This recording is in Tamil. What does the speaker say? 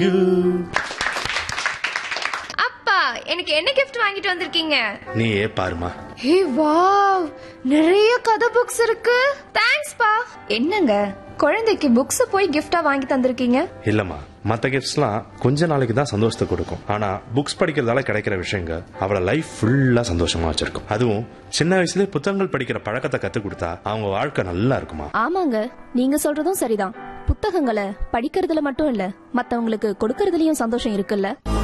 அப்பா எனக்கு என்ன கிஃப்ட் வாங்கிட்டு வந்திருக்கீங்க நீ ஏ பாருமா ஹே வாவ் நிறைய கதை புக்ஸ் இருக்கு தேங்க்ஸ் பா என்னங்க குழந்தைக்கு புக்ஸ் போய் கிஃப்டா வாங்கி தந்திருக்கீங்க இல்லம்மா மத்த கிஃப்ட்ஸ்லாம் கொஞ்ச நாளைக்கு தான் சந்தோஷத்தை கொடுக்கும் ஆனா புக்ஸ் படிக்கிறதால கிடைக்கிற விஷயங்க அவளை லைஃப் ஃபுல்லா சந்தோஷமா வச்சிருக்கும் அதுவும் சின்ன வயசுல புத்தகங்கள் படிக்கிற பழக்கத்தை கத்து கொடுத்தா அவங்க வாழ்க்கை நல்லா இருக்குமா ஆமாங்க நீங்க சொல்றதும் சரிதான் புத்தகங்களை படிக்கிறதுல மட்டும் இல்ல மத்தவங்களுக்கு கொடுக்கறதுலயும் சந்தோஷம் இருக்குல்ல